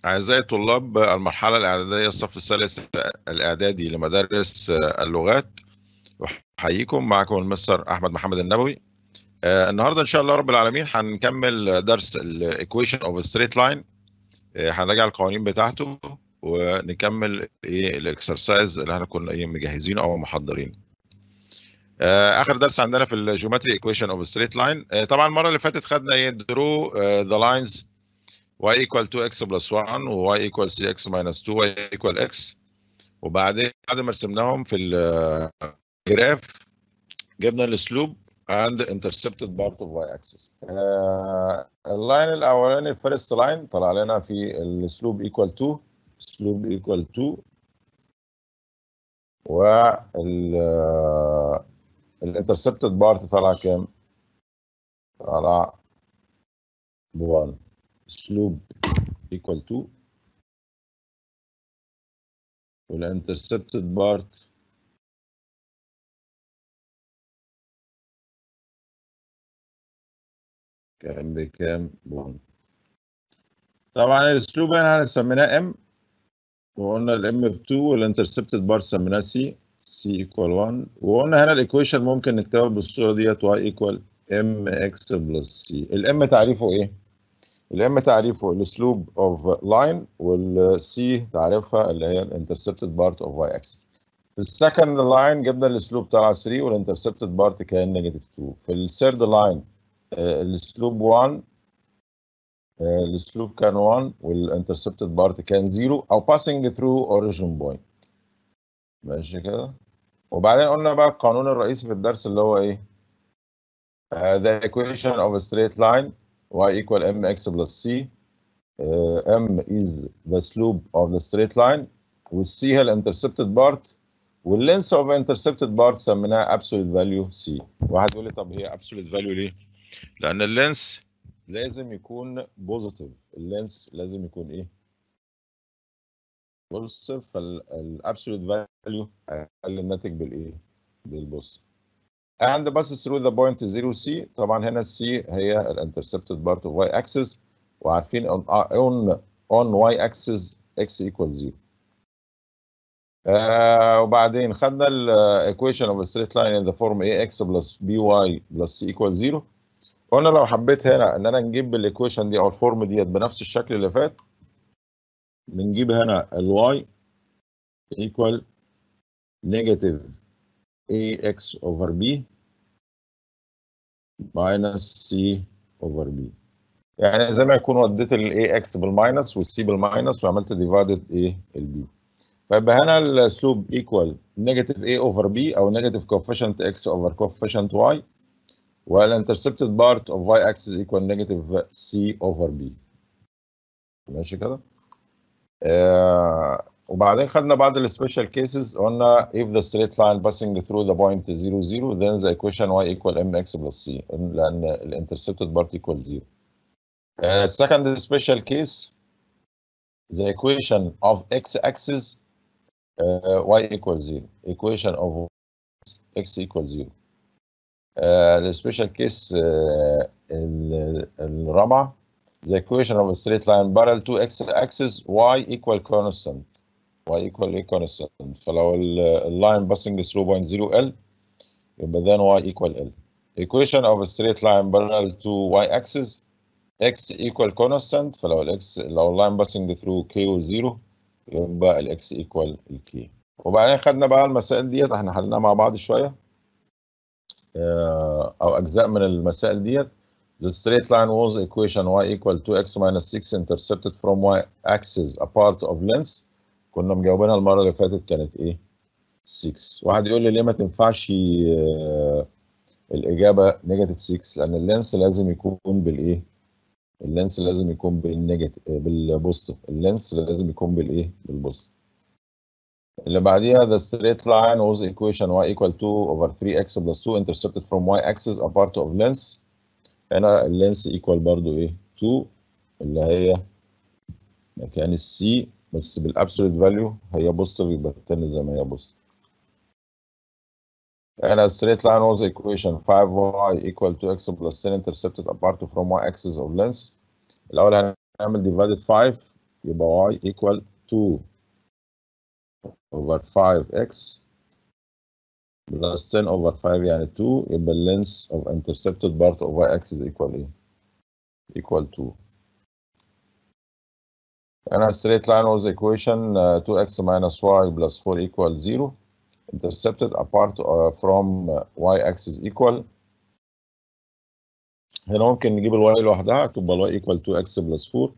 أعزائي طلاب المرحلة الإعدادية الصف الثالث الإعدادي لمدارس اللغات أحييكم معكم المستر أحمد محمد النبوي آه، النهاردة إن شاء الله رب العالمين هنكمل درس الإيكويشن أوف ستريت لاين هنراجع القوانين بتاعته ونكمل إيه الإكسرسايز اللي احنا كنا إيه مجهزينه أو محضرينه. آه، آخر درس عندنا في الجيومتري إيكويشن أوف ستريت لاين طبعا المرة اللي فاتت خدنا إيه درو ذا لاينز y equal 2x plus 1 و y equal 3x minus 2 y equal x وبعدين بعد ما رسمناهم في الجراف جبنا السلوب and intercepted part of y axis. آه اللاين الاولاني الفيرست لاين طلع لنا في السلوب equal 2 سلوب equal 2 وال الانترسبتد بارت طلع كام؟ طلع ب 1 slope equal to والintercepted part كان بكام؟ بون طبعا السلوب هنا هنسميناه ام وقلنا الام ب 2 والانترسبتد بارت سميناه سي سي ايكوال 1 وقلنا هنا الايكويشن ممكن نكتبها بالصوره ديت واي ايكوال ام اكس بلس سي الام تعريفه ايه؟ الام تعريفه السلوب اوف لاين والسي تعريفها اللي هي الانترسبتد بارت اوف واي اكسس في السكند لاين جبنا السلوب بتاع 3 والانترسبتد بارت كان نيجاتيف 2 في الثيرد لاين السلوب 1 السلوب كان 1 والانترسبتد بارت كان 0 او passing through origin point ماشي كده وبعدين قلنا بقى القانون الرئيسي في الدرس اللي هو ايه uh, the equation of a straight line y equal mx plus c uh, m is the slope of the straight line والc هي الانترسبتد بارت واللينس اوف انترسبتد بارت سميناها absolute value c واحد يقول لي طب هي absolute value ليه؟ لان اللينس لازم يكون بوزيتيف اللينس لازم يكون ايه؟ بوزيتيف فالابسولوت فاليو هيقل الناتج بالايه؟ بالبوزيتيف and passes through the point 0c طبعا هنا c هي الانترسبتد بارت اوف y axis وعارفين on on on y axis x equals 0 آه وبعدين خدنا الايكويشن اوف ستريت لاين ان ذا فورم ax بلس by بلس c equals 0 قلنا لو حبيت هنا ان انا نجيب الايكويشن دي او الفورم ديت بنفس الشكل اللي فات بنجيب هنا الواي equal negative ax over b minus c over b يعني زي ما يكون وديت ال ax بالماينس والc بالماينس وعملت ديفايدد ايه البي فيبقى هنا السلوب ايكوال نيجاتيف a over b او نيجاتيف coefficient x over coefficient y والانترسبتد بارت اوف y axis equal negative c over b ماشي كده آه وبعدين خدنا بعض السبيشال كيسز قلنا if the straight line passing through the point 0 0 then the equation y equal mx plus c لان الانترسبتد بارت equal 0 uh, second special case the equation of x axis uh, y equals 0 equation of x equals 0 السبيشال كيس الرابعه the equation of a straight line parallel to x axis y equal constant y equal a constant فلو اللاين passing through point 0 L يبقى then y equal L equation of a straight line parallel to y axis x equal constant فلو الاكس لو اللاين passing through k و 0 يبقى الاكس equal k وبعدين خدنا بقى المسائل ديت احنا حليناها مع بعض شويه او اجزاء من المسائل ديت The straight line was equation y equal to x minus 6 intercepted from y axis a part of length كنا مجاوبينها المره اللي فاتت كانت ايه 6 واحد يقول لي ليه ما تنفعش الاجابه نيجاتيف 6 لان اللينس لازم يكون بالايه اللينس لازم يكون بالنيجاتيف بالبوزيتيف اللينس لازم يكون بالايه بالبوزيتيف اللي بعديها the straight line was equation y equal 2 over 3x plus 2 intercepted from y axis a part of length هنا اللينس equal برضو ايه 2 اللي هي مكان السي بس بالابسولوت فاليو هي بوزيتيف يبقى التاني زي ما هي بوزيتيف هنا straight line was equation 5y equal to x plus 10 intercepted apart from y axis of length الأول هنعمل divided 5 يبقى y equal 2 over 5x plus 10 over 5 يعني 2 يبقى ال length of intercepted part of y axis equal ايه؟ equal 2 and a straight line was equation uh, 2x minus y plus 4 equal 0 intercepted apart uh, from uh, y axis equal هنا ممكن نجيب الواي لوحدها تبقى الواي equal 2x plus 4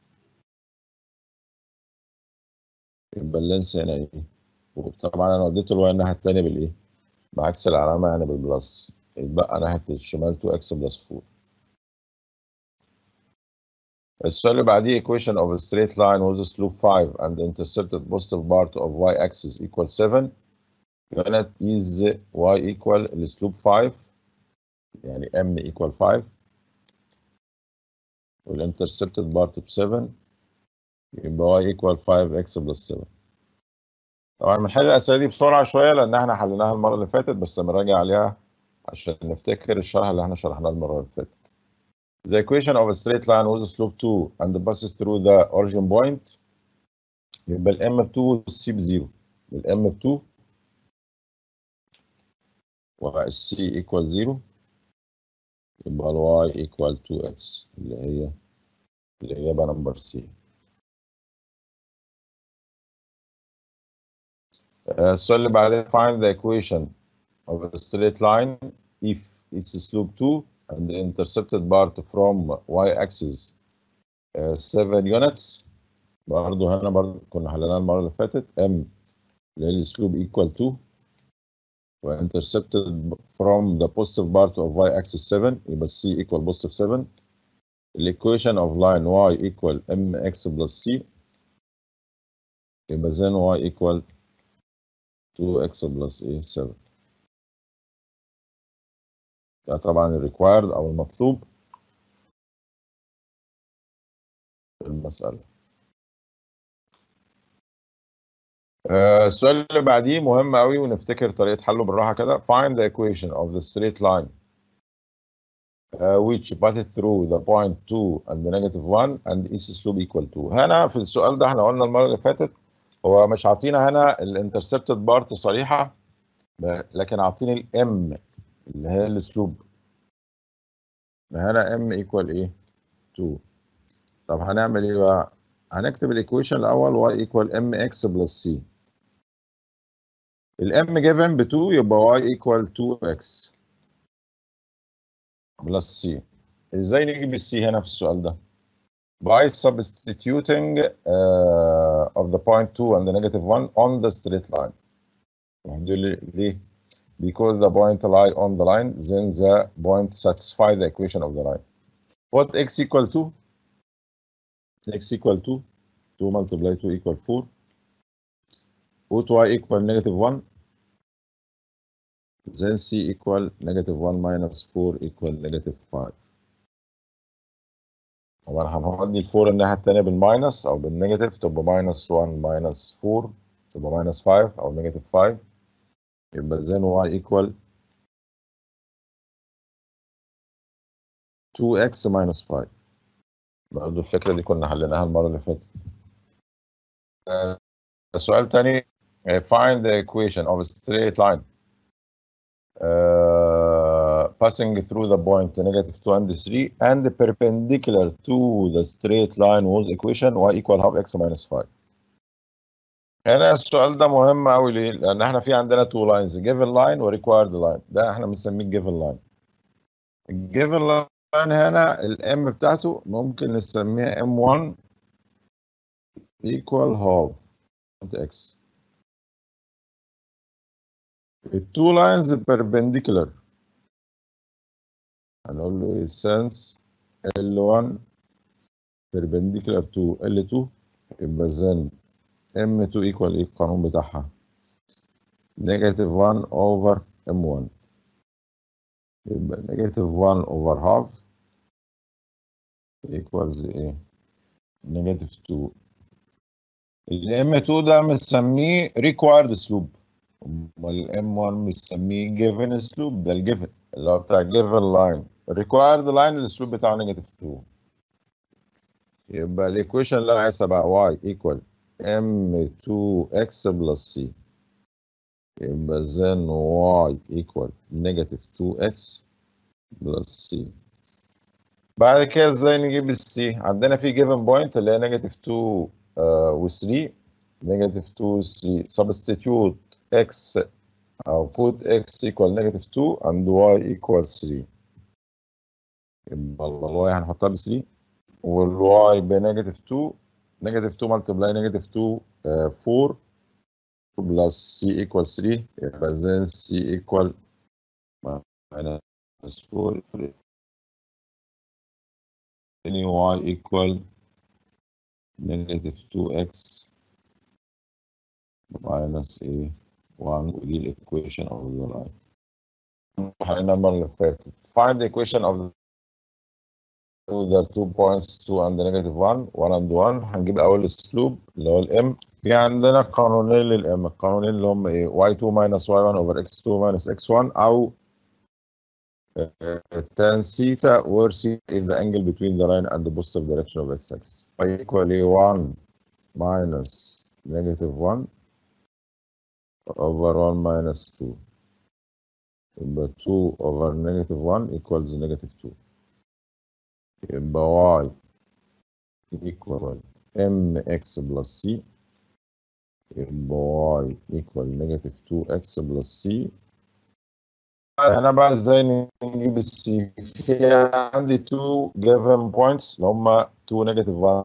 يبقى اللينس هنا ايه طبعا انا وديت الواي الناحيه الثانيه بالايه بعكس العلامه يعني بالبلس يبقى ناحيه الشمال 2x plus 4 السؤال اللي بعديه equation of a straight line with slope 5 and intercepted positive part of y axis equal 7 unit is y equal السلوب 5 يعني m equal 5 والintercepted part ب 7 يبقى y equal 5x plus 7 طبعا بنحل الأسئلة دي بسرعة شوية لأن احنا حليناها المرة اللي فاتت بس بنراجع عليها عشان نفتكر الشرح اللي احنا شرحناه المرة اللي فاتت. The equation of a straight line with slope 2 and passes through the origin point يبقى ال m ب 2 وال c ب 0 ال m ب 2 وال c equal 0 يبقى ال y equal 2x اللي هي الإجابة نمبر C. السؤال اللي بعدين find the equation of a straight line if its slope 2 and the intercepted part from y-axis uh, 7 units برضه هنا برضه كنا حليناها المرة اللي فاتت m اللي هي السلوب equal 2 و intercepted from the positive part of y-axis 7 يبقى c equal positive 7 equation of line y equal mx plus c يبقى then y equal 2x plus a 7 ده طبعا الريكوايرد او المطلوب في المسألة آه السؤال اللي بعديه مهم قوي ونفتكر طريقة حله بالراحة كده find the equation of the straight line uh, which passes through the point 2 and the negative 1 and its slope equal 2 هنا في السؤال ده احنا قلنا المرة اللي فاتت هو مش عاطينا هنا الانترسبتد بارت صريحة لكن عاطيني الام اللي هي الاسلوب هنا ام ايكوال ايه 2 طب هنعمل ايه بقى هنكتب الايكويشن الاول y ايكوال ام اكس بلس سي الام جيفن ب 2 يبقى y ايكوال 2x بلس سي ازاي نجيب السي هنا في السؤال ده by substituting uh, of the point 2 and the negative 1 on the straight line. ليه؟ Because the point lie on the line, then the point satisfy the equation of the line. What x equal to? x equal to 2 multiply 2 equal 4. What y equal negative 1? Then c equal negative 1 minus 4 equal negative 5. طبعا هنودي الفور الناحية التانية بالماينس أو بالنيجاتيف تبقى ماينس 1 ماينس 4 تبقى ماينس 5 أو نيجاتيف 5 يبقى زين واي ايكوال 2x ماينس 5 برضه الفكرة دي كنا حليناها المرة اللي فاتت. السؤال تاني find the equation of a straight line uh, passing through the point negative 2 and 3 and perpendicular to the straight line was equation y equal half x minus 5 هنا السؤال ده مهم قوي ليه؟ لأن احنا في عندنا two lines given line و required line ده احنا بنسميه given line given line هنا الام بتاعته ممكن نسميها m1 equal half x التو لاينز perpendicular هنقول له ايه sense L1 perpendicular to L2 يبقى then M2 equal ايه القانون بتاعها negative 1 over M1 يبقى negative 1 over half equals ايه negative 2 ال M2 ده مسميه required slope امال M1 مسميه given slope ده الجيفن اللي هو بتاع given line required line الاسلوب بتاعه نيجاتيف 2 يبقى الايكويشن اللي انا عايزها بقى y equal m2x plus c يبقى then y equal negative 2x plus c بعد كده ازاي نجيب السي عندنا في given point اللي هي negative 2 و 3 negative 2 و 3 substitute x أو put x equal negative 2 and y equal 3 يبقى ال y هنحطها ب 3 وال y ب negative 2 negative 2 multiply negative 2 uh, 4 plus c equal 3 يبقى then c equal minus 4 any y equal negative 2x minus a 1 ودي الايكويشن اوف ذا لاين حلينا المره اللي فاتت find the equation of the two points 2 and negative 1 1 and 1 هنجيب اول اسلوب اللي هو الام في عندنا قانونين للام القانونين اللي هم ايه y2 minus y1 over x2 minus x1 او tan theta where theta is the angle between the line and the positive direction of x-axis y equal 1 minus negative 1 over 1 minus 2 يبقى 2 over negative 1 equals negative 2 يبقى y equal mx plus c يبقى y equal negative 2x plus c انا بقى ازاي نجيب السي في عندي 2 given points اللي هم 2 negative 1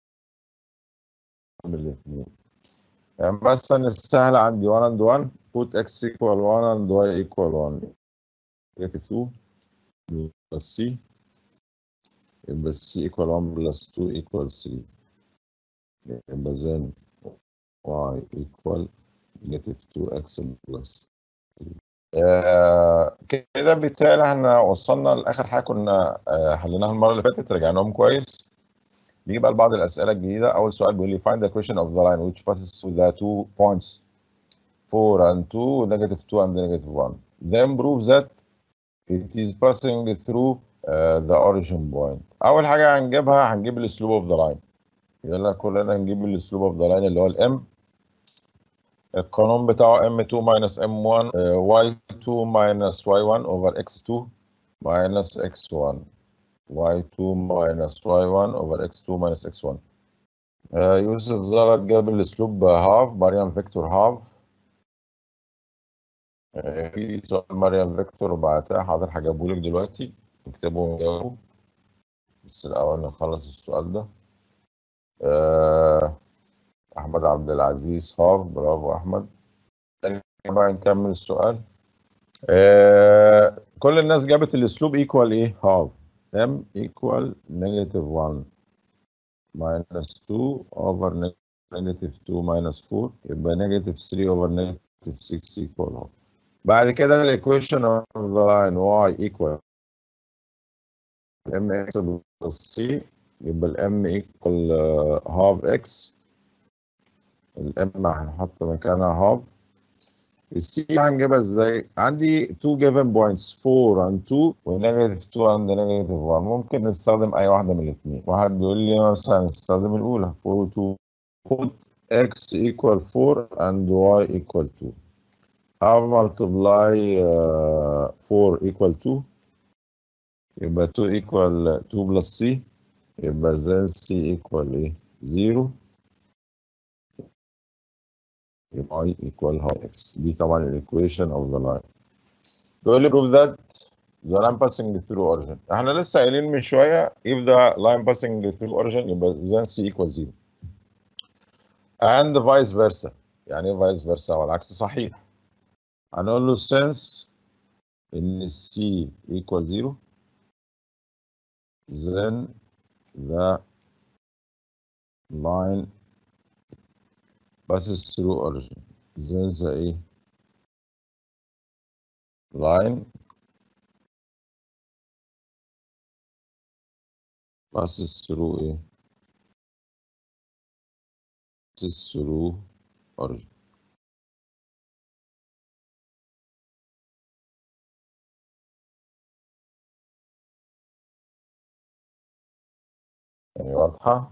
من الاثنين يعني مثلا السهل عندي 1 and 1 put x equal 1 and y equal 1 negative 2 plus c يبقى c equal 1 plus 2 equal 3 يبقى then y equal negative 2x plus 3 آه كده بالتالي احنا وصلنا لاخر حاجه كنا آه حليناها المره اللي فاتت رجعناهم كويس نيجي بقى لبعض الاسئله الجديده اول سؤال بيقول لي find the equation of the line which passes through the two points 4 and 2 negative 2 and negative 1 then prove that it is passing through uh, the origin point اول حاجه هنجيبها هنجيب الاسلوب اوف ذا لاين يلا كلنا هنجيب الاسلوب اوف ذا لاين اللي هو الام القانون بتاعه m2 minus m1 y2 minus y1 over x2 minus x1 y2 minus y1 over x2 minus x1 آه يوسف زرد جاب الاسلوب هاف مريم فيكتور هاف آه في سؤال مريم فيكتور بعتها حاضر هجيبه لك دلوقتي اكتبه ونجاوبه بس الاول نخلص السؤال ده آه احمد عبد العزيز هاف برافو احمد بقى نكمل السؤال آه كل الناس جابت الاسلوب ايكوال ايه هاف m equal negative 1 minus 2 over negative 2 minus 4 يبقى negative 3 over negative 6 equal half بعد كده الايكويشن of the line y equal mx plus c يبقى الام equal uh, half x الام هنحط مكانها هاف السي هنجيبها ازاي؟ عندي 2 given points 4 and 2 ونيجاتيف 2 and نيجاتيف 1 ممكن نستخدم اي واحده من الاثنين واحد بيقول لي مثلا نستخدم الاولى 4 و 2 put x equal 4 and y equal 2 have multiply uh, 4 equal 2 يبقى 2 equal 2 plus c يبقى then c equal ايه 0 يبقى y equal half x دي طبعا الايكويشن اوف ذا لاين بيقول لي prove that the line passing through origin احنا لسه قايلين من شويه if the line passing through origin يبقى then c equal 0 and vice versa يعني ايه vice versa والعكس صحيح هنقول له since ان c equal 0 then the line passes through origin then the ايه line passes through ايه passes through origin يعني واضحة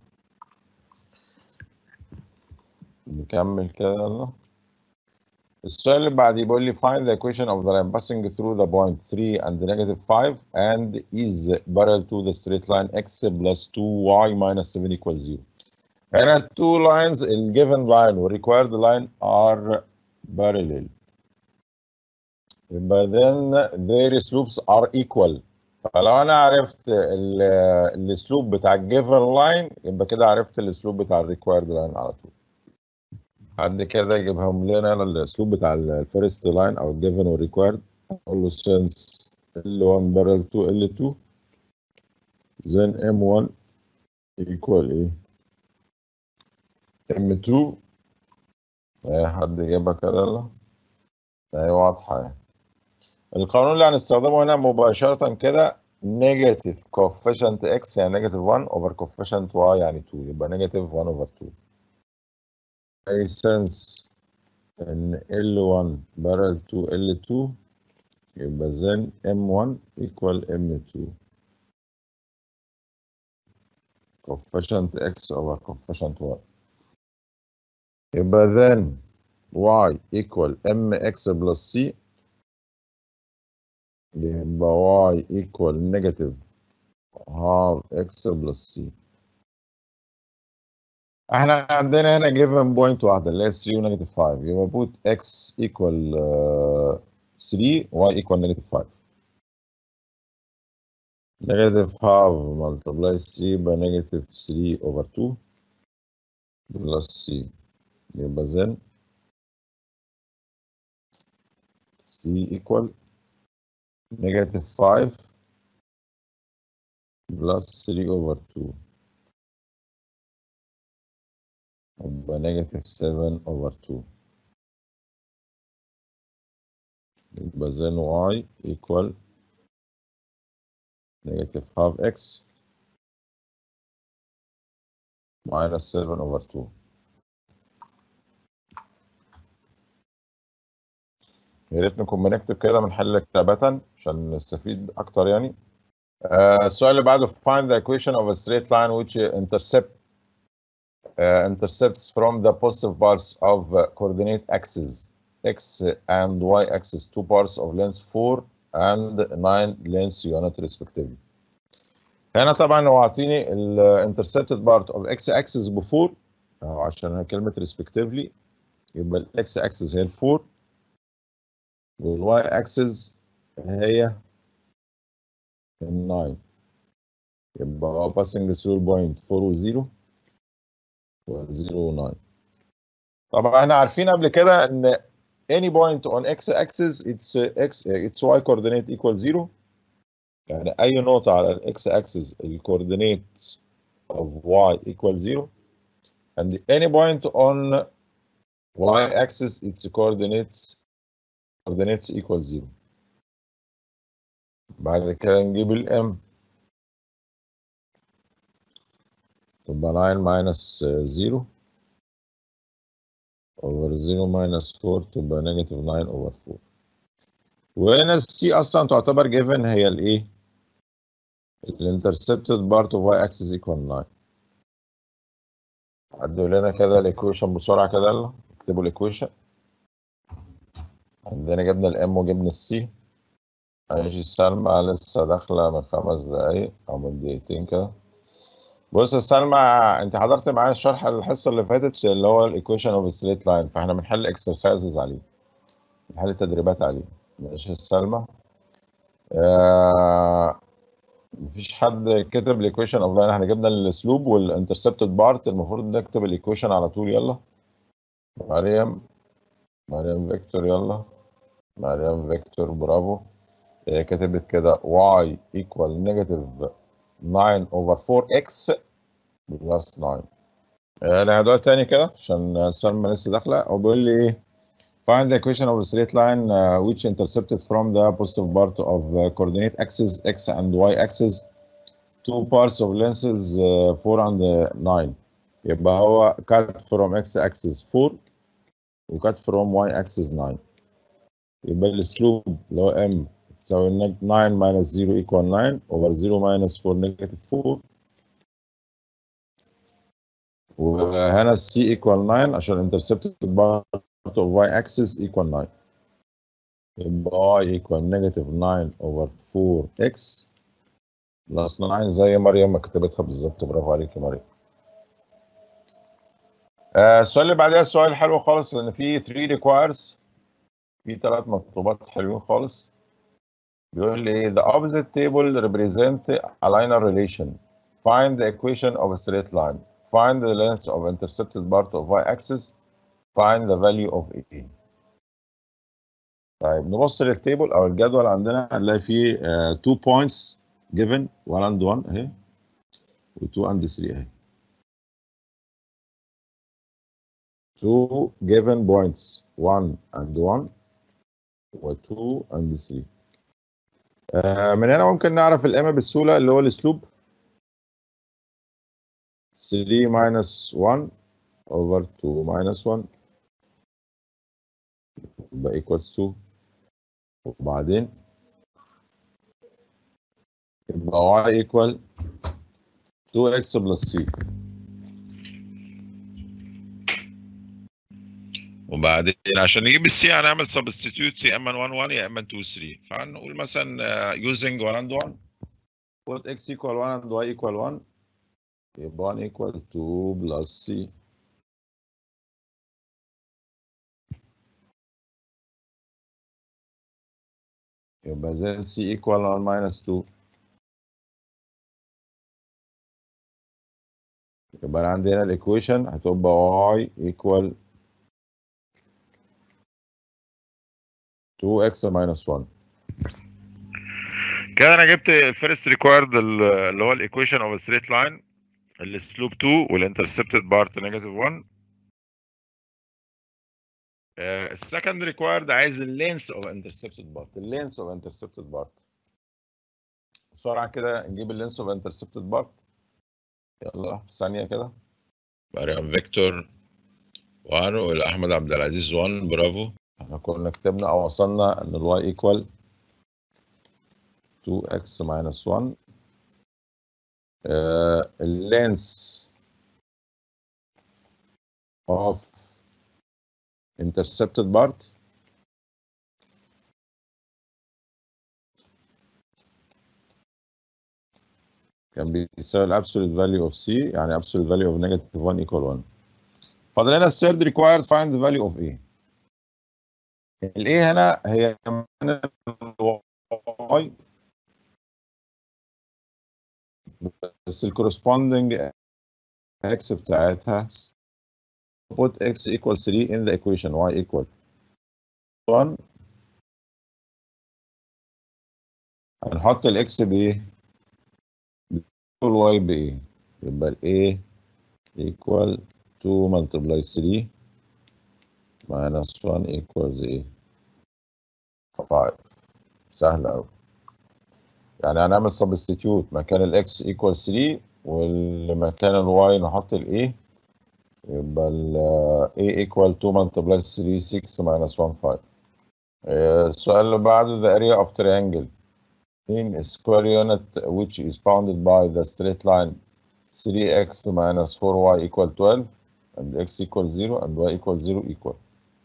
نكمل كده يلا السؤال اللي بعديه بيقول لي find the equation of the line passing through the point 3 and negative 5 and is parallel to the straight line x plus 2y minus 7 equals 0 هنا two lines ال given line وال required line are parallel يبقى then their slopes are equal فلو انا عرفت الاسلوب بتاع الجيفن لاين يبقى كده عرفت الاسلوب بتاع الريكوايرد لاين على طول حد كده يجيبهم لنا الاسلوب بتاع الفيرست لاين او الجيفن والريكوايرد اقول له سنس L1 بارل to L2 then M1 equal ايه M2 اي حد يجيبها كده يلا اهي واضحة يعني القانون اللي هنستخدمه هنا مباشرة كده نيجاتيف coefficient x يعني نيجاتيف 1 over coefficient y يعني 2 يبقى نيجاتيف 1 over 2 أي sense إن L1 parallel to L2 يبقى then M1 equal M2 coefficient x over coefficient y يبقى then y equal mx plus c يبقى y equal negative half x plus c احنا عندنا هنا given point واحدة اللي هي 3 و negative 5 يبقى put x equal uh, 3 y equal negative 5 negative half multiply 3 يبقى negative 3 over 2 plus c يبقى then c equal negative 5 plus 3 over 2 يبقى negative 7 over 2 يبقى then y equal negative half x minus 7 over 2 يا ريت نكون بنكتب كده بنحل كتابة عشان نستفيد أكتر يعني. آه السؤال اللي بعده find the equation of a straight line which intercept uh, intercepts from the positive parts of uh, coordinate axes x and y axis two parts of length 4 and 9 length unit respectively. هنا طبعا هو عاطيني ال intercepted part of x axis ب 4 عشان كلمة respectively يبقى ال x axis هي ال 4 والواي اكسس هي ال 9 يبقى هو passing through point 4 و 0 و 0 و 9 طبعا احنا عارفين قبل كده ان any point on x axis it's x it's y coordinate equal 0 يعني اي نقطة على ال x axis ال coordinate of y equal 0 and any point on y axis its coordinates coordinates equal 0 بعد كده نجيب ال m تبقى 9 minus 0 over 0 minus 4 تبقى negative 9 over 4 وهنا السي اصلا تعتبر given هي الايه؟ الانترسبتد بارت اوف واي اكسس ايكوال 9 عدوا لنا كده الايكويشن بسرعه كده يلا اكتبوا الايكويشن عندنا جبنا الام وجبنا السي ماشي سلمى لسه داخله من خمس دقايق او من دقيقتين كده بص يا سلمى انت حضرت معايا الشرح الحصه اللي فاتت اللي هو الايكويشن اوف ستريت لاين فاحنا بنحل اكسرسايزز عليه بنحل تدريبات عليه ماشي يا سلمى آه مفيش حد كتب الايكويشن اوف لاين احنا جبنا الاسلوب والانترسبتد بارت المفروض نكتب الايكويشن على طول يلا مريم مريم فيكتور يلا مريم فيكتور برافو هي كتبت كده y equal negative 9 over 4x plus 9 انا هدول تاني كده عشان سلمى لسه داخله هو بيقول لي ايه find the equation of a straight line uh, which intercepted from the positive part of uh, coordinate axis x and y axis two parts of lenses uh, 4 and uh, 9 يبقى هو cut from x axis 4 و cut from y axis 9 يبقى الاسلوب اللي هو m تساوي 9 minus 0 equal 9 over 0 minus 4 negative 4 وهنا السي ايكوال 9 عشان انترسبتد بارت اوف واي اكسس ايكوال 9 يبقى y equal negative 9 over 4x بلس 9 زي مريم ما كتبتها بالظبط برافو عليك يا مريم. آه السؤال اللي بعدها سؤال حلو خالص لان فيه 3 requires في ثلاث مطلوبات حلوين خالص. بيقول لي the opposite table represent a linear relation. Find the equation of a straight line. Find the length of intercepted part of y-axis. Find the value of a. طيب نبص للتيبل او الجدول عندنا هنلاقي فيه 2 بوينتس given 1 and 1 اهي و2 and 3 اهي 2 given points 1 and 1 و2 and 3 آه من هنا ممكن نعرف الام بالسهوله اللي هو الاسلوب 3 minus 1 over 2 minus 1 يبقى equals 2 وبعدين يبقى y equal 2x plus c وبعدين عشان نجيب السي هنعمل سبستيتيوت يا اما 1 1 يا اما 2 3 فهنقول مثلا using 1 and 1 put x equal 1 and y equal 1 يبقى 1 equal 2 plus c يبقى then c equal 1 minus 2 يبقى انا عندي هنا الايكويشن هتبقى y equal 2x minus 1 كده انا جبت الفيرست ريكوايرد اللي هو الايكويشن اوف ستريت لاين السلوب 2 والانترسبتد بارت نيجاتيف 1 السكند ريكوايرد عايز اللينس اوف انترسبتد بارت اللينس اوف انترسبتد بارت بسرعه كده نجيب اللينس اوف انترسبتد بارت يلا في ثانيه كده مريم فيكتور 1 والاحمد عبد العزيز 1 برافو احنا كنا كتبنا او وصلنا ان الواي ايكوال 2x minus 1 اللينس of intercepted part كان بيساوي الابسولوت فاليو اوف سي يعني absolute value of negative 1 equal 1 فاضل لنا الثيرد required find the value of a الايه هنا هي من الواي بس الكورسبوندنج اكس بتاعتها put x equal 3 in the equation y equal 1 هنحط الاكس بايه؟ والواي بايه؟ يبقى ال a equal 2 multiply 3 minus 1 equals ايه؟ 5 سهل قوي يعني هنعمل substitute مكان الاكس equal 3 والمكان الواي نحط الايه يبقى ال a equal 2 multiply 3 6 minus 1 5 السؤال اللي بعده the area of triangle in a square unit which is bounded by the straight line 3x minus 4y equal 12 and x equal 0 and y equal 0 equal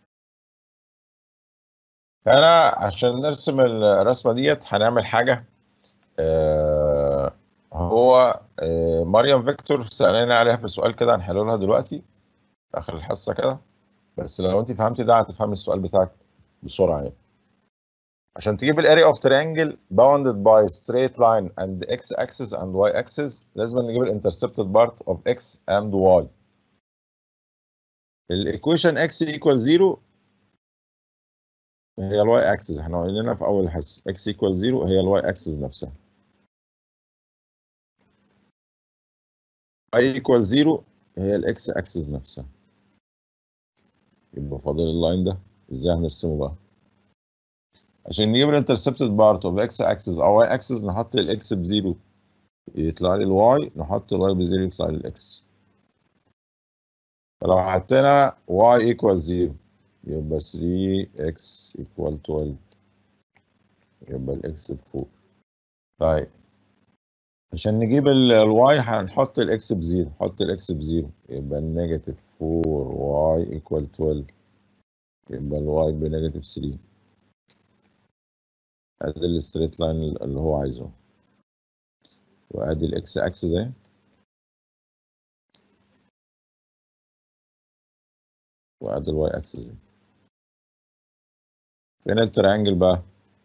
هنا عشان نرسم الرسمة ديت هنعمل حاجة آه هو آه مريم فيكتور سألنا عليها في السؤال كده هنحله لها دلوقتي في آخر الحصة كده بس لو أنت فهمتي ده هتفهمي السؤال بتاعك بسرعة يعني عشان تجيب الاريا اوف تريانجل bounded by straight line and x axis and y axis لازم نجيب الانترسبتد بارت اوف x and y الايكويشن x equal 0 هي الواي اكسس احنا قلنا في اول الحصه x equal 0 هي الواي اكسس نفسها y equal 0 هي الاكس اكسس نفسها يبقى فاضل اللاين ده ازاي هنرسمه بقى عشان نجيب الانترسبتد بارت اوف اكس اكسس او واي اكسس نحط الاكس بزيرو يطلع لي الواي نحط الواي بزيرو يطلع لي الاكس فلو حطينا y equal 0 يبقى 3x equal 12 يبقى الاكس بفوق طيب عشان نجيب الواي هنحط الاكس بزيرو نحط الاكس بزيرو يبقى النيجاتيف 4 واي ايكوال 12 يبقى الواي بنيجاتيف 3 ادي الستريت لاين اللي هو عايزه وادي الاكس اكسس اهي وادي الواي اكسس اهي فين التريانجل بقى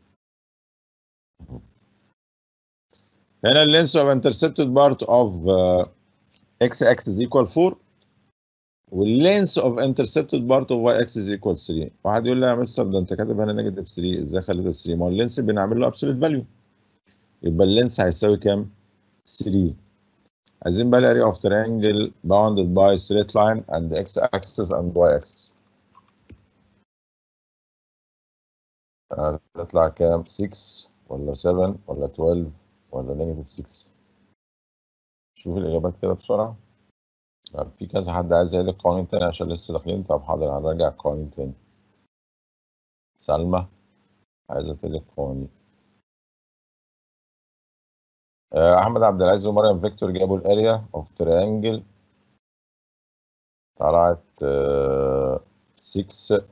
هنا اللينس اوف انترسبتد بارت اوف اكس اكسس ايكوال 4 واللينس اوف انترسبتد بارت اوف واي اكسس ايكوال 3 واحد يقول لي يا مستر ده انت كاتب هنا نيجاتيف 3 ازاي خليتها 3 ما هو اللينس بنعمل له ابسوليت فاليو يبقى اللينس هيساوي كام 3 عايزين بقى الاريا اوف تريانجل باوندد باي ستريت لاين اند اكس اكسس اند واي اكسس هتطلع كام 6 ولا 7 ولا 12 ولا نيجاتيف 6 شوف الاجابات كده بسرعه طب في كذا حد عايز يعيد القوانين تاني عشان لسه داخلين طب حاضر هنراجع القوانين تاني سلمى عايزة تعيد القوانين آه، أحمد عبد العزيز ومريم فيكتور جابوا الأريا أوف تريانجل طلعت 6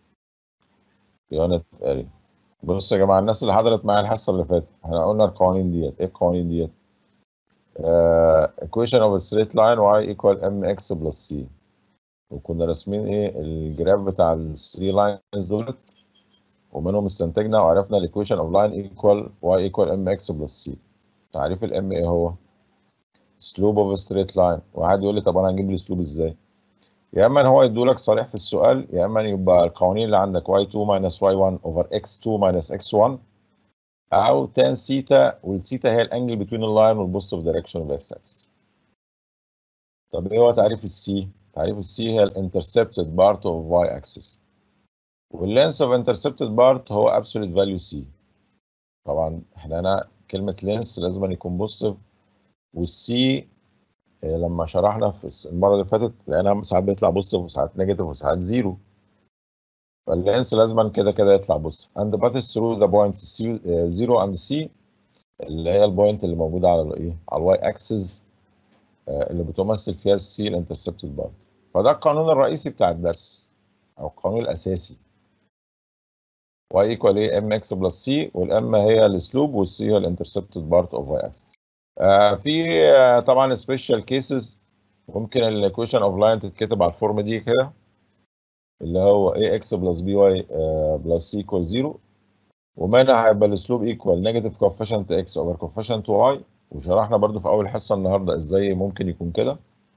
يونت أريا بصوا يا جماعة الناس اللي حضرت معايا الحصة اللي فاتت احنا قلنا القوانين ديت إيه القوانين ديت؟ Uh, equation of a straight line y equal mx plus c وكنا راسمين ايه الجراف بتاع ال 3 لاينز دولت ومنهم استنتجنا وعرفنا الايكويشن اوف لاين ايكوال y equal mx plus c تعريف الام ايه هو؟ سلوب اوف ستريت لاين واحد يقول لي طب انا هجيب الاسلوب ازاي؟ يا اما هو يدولك صريح في السؤال يا اما يبقى القوانين اللي عندك y2 minus y1 over x2 minus x1 او tan سيتا والسيتا هي الانجل بين اللاين والبوزيتيف دايركشن اوف اكس اكسس طب ايه هو تعريف السي تعريف السي هي الانترسبتد بارت اوف واي اكسس واللينس اوف انترسبتد بارت هو ابسولوت فاليو سي طبعا احنا هنا كلمه لينس لازم يكون بوزيتيف والسي لما شرحنا في المره اللي فاتت لقينا ساعات بيطلع بوزيتيف وساعات نيجاتيف وساعات زيرو فاللينس لازما كده كده يطلع بص and passes through the points C, 0 and C اللي هي البوينت اللي موجوده على الايه على الواي اكسس اللي بتمثل فيها السي الانترسبتد بارت فده القانون الرئيسي بتاع الدرس او القانون الاساسي y equal ايه ام اكس بلس سي والام هي الاسلوب والسي هي الانترسبتد بارت اوف واي اكسس في uh, طبعا سبيشال كيسز ممكن الايكويشن اوف لاين تتكتب على الفورم دي كده اللي هو ax بلس by بلس c equal 0 ومنها هيبقى الاسلوب ايكوال نيجاتيف كوفيشنت x اوفر كوفيشنت y وشرحنا برضو في اول حصه النهارده ازاي ممكن يكون كده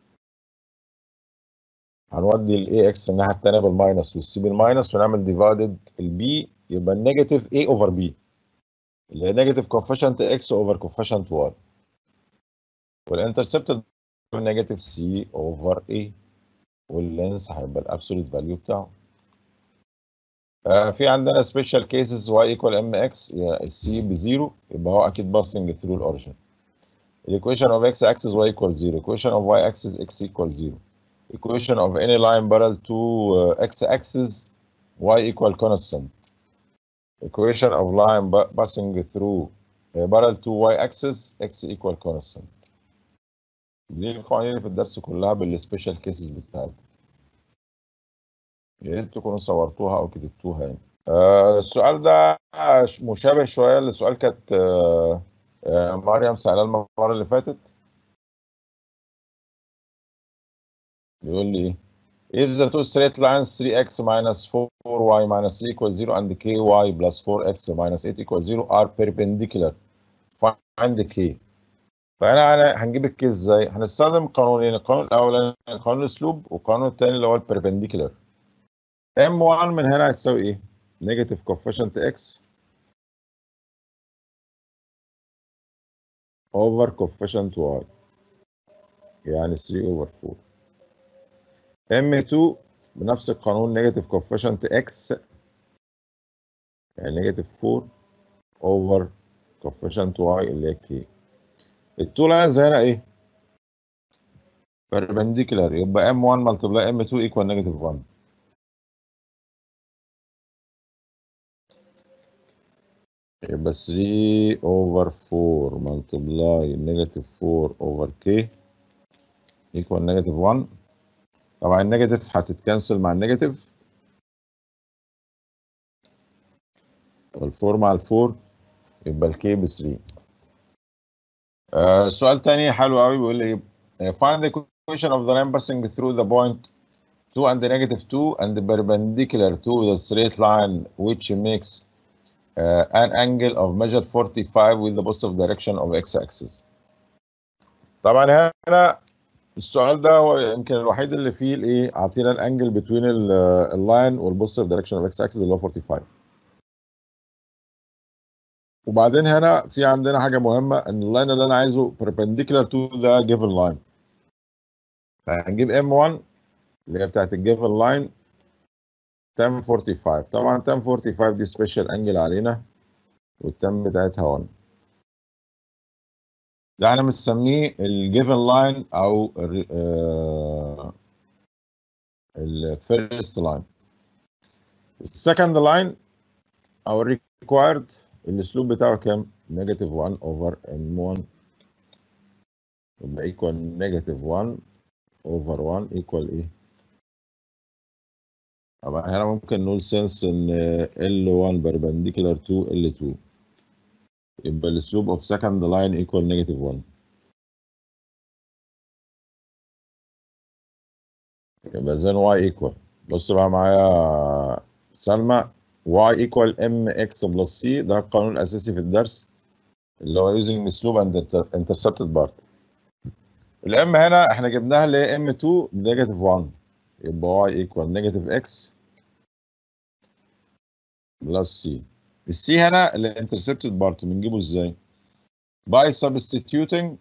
هنودي ال ax الناحيه الثانيه بالماينس والسي بالماينس ونعمل ديفايدد البي يبقى النيجاتيف a اوفر b اللي هي نيجاتيف كوفيشنت x اوفر كوفيشنت y والانترسبتد نيجاتيف c اوفر a واللينس هيبقى الابسولوت فاليو بتاعه آه في عندنا سبيشال كيسز y ايكوال ام اكس السي بزيرو يبقى هو اكيد باسنج ثرو الاوريجن الايكويشن اوف x axis y equal 0 equation of y axis x equal 0 equation of any line parallel to uh, x axis y equal constant equation of line passing through uh, parallel to y axis x equal constant دي القوانين اللي في الدرس كلها بالسبيشال كيسز بتاعتها يا ريت تكونوا صورتوها او كتبتوها يعني آه السؤال ده مشابه شويه لسؤال كانت آه آه مريم سألها المره اللي فاتت بيقول لي ايه if the two straight lines 3x minus 4y minus 3 equals 0 and ky plus 4x minus 8 equals 0 are perpendicular find k فانا هنجيب الكيس ازاي؟ هنستخدم قانونين القانون الاولاني قانون الاسلوب والقانون الثاني اللي هو البربنديكولار M1 من هنا هتساوي ايه؟ نيجاتيف كوفيشنت x اوفر كوفيشنت y يعني 3 اوفر 4 M2 بنفس القانون نيجاتيف كوفيشنت x يعني نيجاتيف 4 اوفر كوفيشنت y اللي هي k التو لاينز هنا ايه؟ perpendicular يبقى M1 multiply M2 equal negative 1 يبقى 3 over 4 multiply negative 4 over k equal negative 1 طبعا النيجاتيف هتتكنسل مع النيجاتيف والفور مع الفور يبقى الكي ب 3 آه سؤال تاني حلو قوي بيقول لي find the equation of the line passing through the point 2 and negative 2 and perpendicular to the straight line which makes uh, an angle of measure 45 with the positive direction of x-axis. طبعا هنا السؤال ده هو يمكن الوحيد اللي فيه الايه عاطينا الانجل بين اللاين والبوزيتيف دايركشن اوف اكس اكسس اللي هو 45 وبعدين هنا في عندنا حاجه مهمه ان اللاين اللي انا عايزه perpendicular to the given line هنجيب M1 اللي هي بتاعت الجيفن لاين 1045 طبعا 1045 دي سبيشال انجل علينا والتم بتاعتها 1 ده احنا بنسميه الجيفن لاين او الفيرست لاين السكند لاين او الريكوايرد الاسلوب بتاعه كام؟ نيجاتيف 1 اوفر ام 1 يبقى ايكوال نيجاتيف 1 اوفر 1 ايكوال ايه؟ طبعا هنا ممكن نقول سنس ان L1 perpendicular to L2 يبقى الاسلوب اوف سكند لاين ايكوال نيجاتيف 1 يبقى زين y ايكوال بص بقى معايا سلمى y equal mx plus c ده القانون الاساسي في الدرس اللي هو using اسلوب and intercepted part الام هنا احنا جبناها اللي هي m2 بنيجاتيف 1 يبقى y equal نيجاتيف x بلس c السي هنا الانترسبتد بارت بنجيبه ازاي؟ by substituting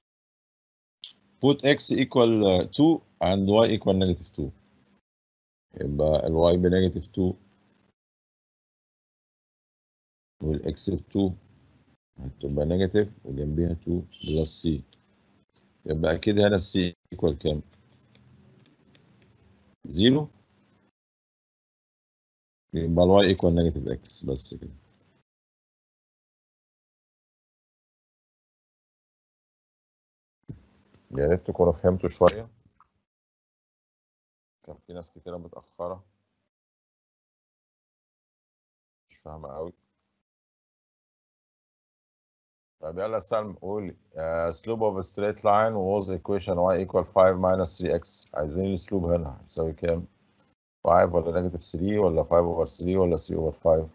put x equal 2 and y equal negative 2 يبقى ال y بنيجاتيف 2 والاكس ب 2 هتبقى نيجاتيف وجنبيها 2 بلس سي يبقى اكيد هنا السي ايكوال كام؟ زيرو يبقى الواي ايكوال نيجاتيف اكس بس كده يا ريت تكونوا فهمتوا شوية كان في ناس كتيرة متأخرة مش فاهمة أوي طب يلا سلم قولي اسلوب اوف ستريت لاين was equation y equal 5 minus 3x عايزين الاسلوب هنا هيساوي كام؟ 5 ولا نيجاتيف 3 ولا 5 over 3 ولا 3 over 5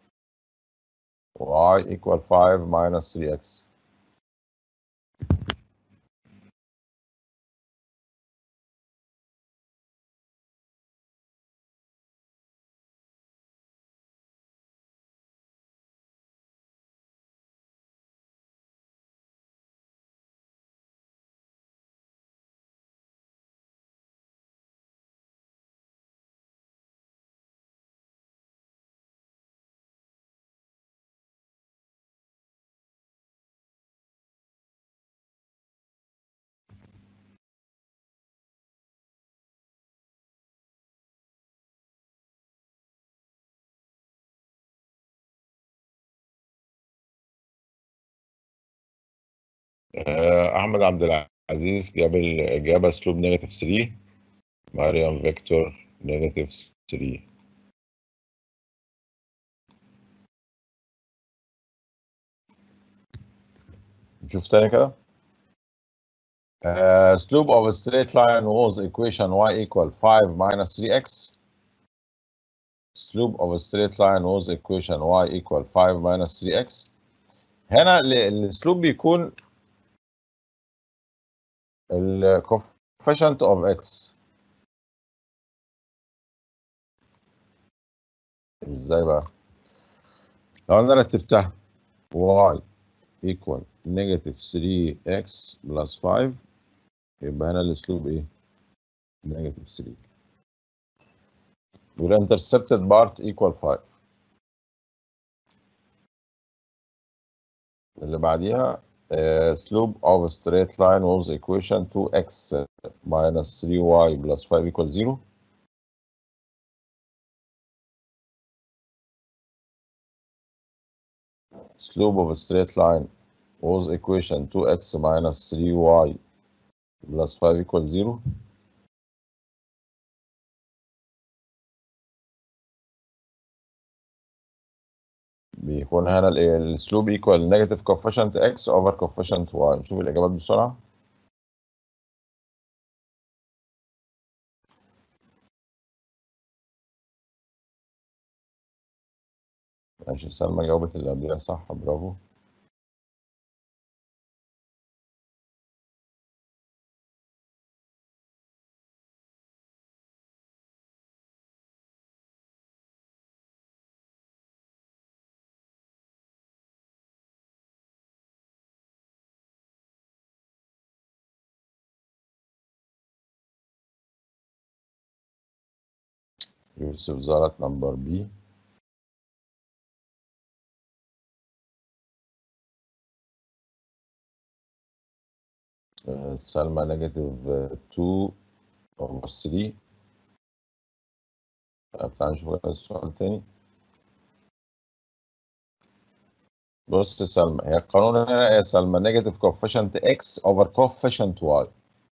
y equal 5 minus 3x احمد عبد العزيز جاب الاجابه اسلوب نيجاتيف 3 مريم فيكتور نيجاتيف 3 نشوف تاني كده uh, slope of a straight line was equation y equal 5 minus 3x slope of a straight line was equation y equal 5 minus 3x هنا الاسلوب بيكون ال coefficient of x ازاي بقى لو انا رتبتها y equal negative 3x plus 5 يبقى هنا الاسلوب ايه negative 3 والintercepted part equal 5 اللي بعديها uh, slope of a straight line was equation 2x minus 3y plus 5 equals 0 slope of a straight line was equation 2x minus 3y plus 5 equals 0 بيكون هنا السلوب ايكوال نيجاتيف كوفيشنت اكس اوفر كوفيشنت واي نشوف الاجابات بسرعه ماشي سلمى جاوبت اللي قبلها صح برافو يوسف زارت نمبر بي سلمى نيجاتيف 2 اوفر 3 تعال نشوف السؤال تاني بص يا سلمى هي القانون هنا يا سلمى نيجاتيف كوفيشنت اكس اوفر كوفيشنت واي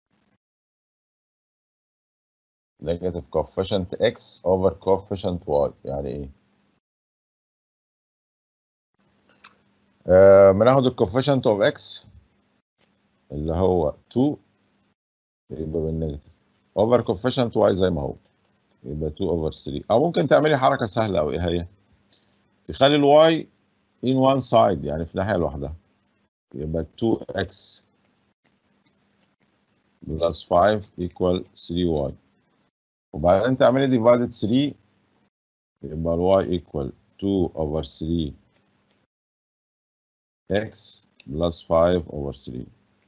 نيجاتيف كوفيشنت اكس اوفر كوفيشنت واي يعني ايه؟ آه بناخد الكوفيشنت اوف اكس اللي هو 2 يبقى بالنيجاتيف اوفر كوفيشنت واي زي ما هو يبقى 2 اوفر 3 او ممكن تعملي حركه سهله قوي ايه هي؟ تخلي الواي in one side يعني في ناحيه لوحدها يبقى 2x plus 5 equal 3y وبعدين تعملي divided 3 يبقى ال y equal 2 over 3 x plus 5 over 3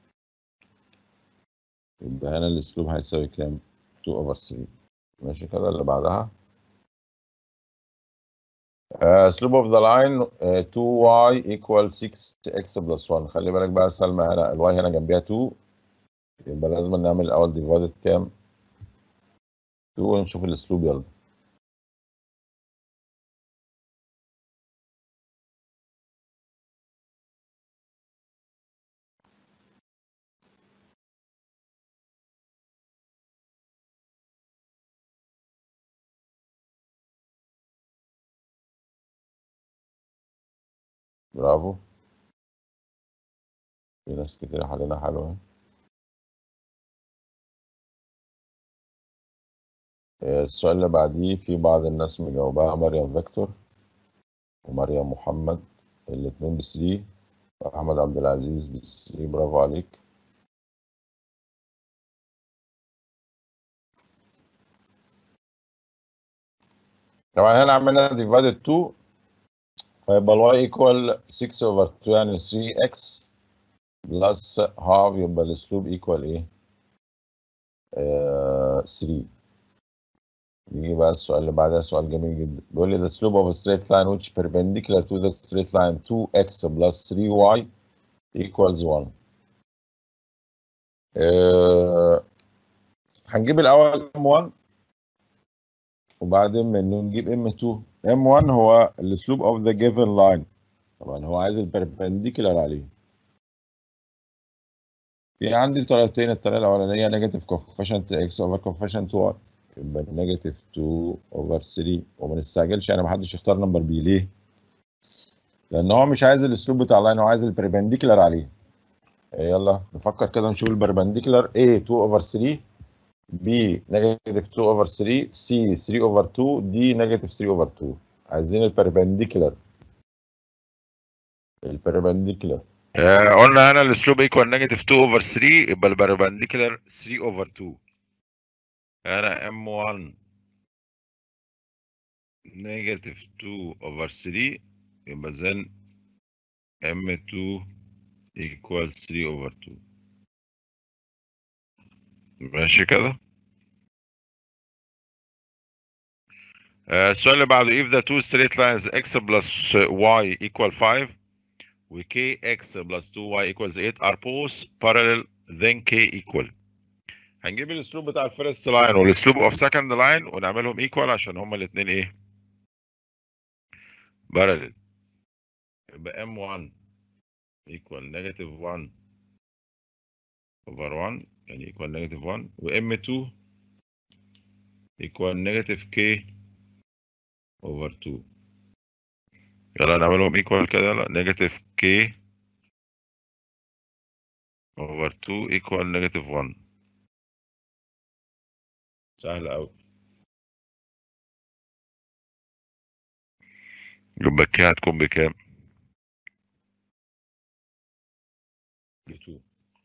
يبقى هنا الاسلوب هيساوي كام؟ 2 over 3 ماشي كده اللي بعدها Uh, slope of the line uh, 2y equal 6x plus 1 خلي بالك بقى سلمى هنا الواي هنا جنبيها 2 يبقى لازم نعمل الاول ديفايدد كام 2 ونشوف الاسلوب يلا برافو في ناس كتير حلنا حلوة السؤال اللي بعديه في بعض الناس مجاوباها مريم فيكتور ومريم محمد الاتنين بثري وأحمد عبد العزيز بثري برافو عليك طبعا هنا عملنا divided 2 فيبقى الواي ايكوال 6 اوفر 2 يعني 3 اكس بلس هاف يبقى الاسلوب ايكوال ايه؟ آه 3 نيجي بقى السؤال اللي بعدها سؤال جميل جدا بيقول لي the slope of a straight line which perpendicular to the straight line 2x plus 3y equals 1 آه هنجيب الاول m1 وبعدين منه نجيب m2 m1 هو الاسلوب اوف ذا جيفن لاين طبعا هو عايز البربنديكولار عليه في عندي طريقتين الطريقه الاولانيه نيجاتيف كوفيشنت اكس اوفر كوفيشنت واي يبقى نيجاتيف 2 اوفر 3 وما نستعجلش يعني ما حدش يختار نمبر بي ليه؟ لان هو مش عايز الاسلوب بتاع اللاين هو عايز البربنديكولار عليه يلا نفكر كده نشوف البربنديكولار A 2 اوفر 3 B نيجاتيف 2 اوفر 3 C 3 اوفر 2 D نيجاتيف 3 اوفر 2 عايزين البربنديكولار البربنديكولار آه قلنا هنا الاسلوب ايكوال نيجاتيف 2 اوفر 3 يبقى البربنديكولار 3 اوفر 2 هنا ام 1 نيجاتيف 2 اوفر 3 يبقى زين ام 2 ايكوال 3 اوفر 2 ماشي كده آه، السؤال اللي بعده if the two straight lines x plus y equal 5 و kx plus 2y equals 8 are both parallel then k equal هنجيب الاسلوب بتاع الفيرست لاين والاسلوب اوف سكند لاين ونعملهم ايكوال عشان هما الاثنين ايه بارلل يبقى M1 equal negative 1 over 1 يعني equal negative 1 و M2 equal negative K over 2 يلا نعملهم equal كده لا negative K over 2 equal negative 1 سهل أوي يبقى K هتكون بكام؟ ب 2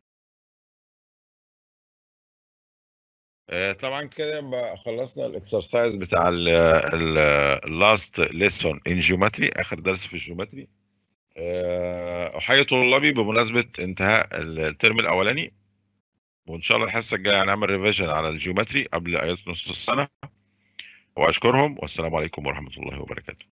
آه، طبعا كده يبقى خلصنا الاكسرسايز بتاع اللاست ليسون ان جيومتري اخر درس في الجيومتري آه، احيي طلابي بمناسبه انتهاء الترم الاولاني وان شاء الله الحصه الجايه هنعمل ريفيجن على الجيومتري قبل اجازه نص السنه واشكرهم والسلام عليكم ورحمه الله وبركاته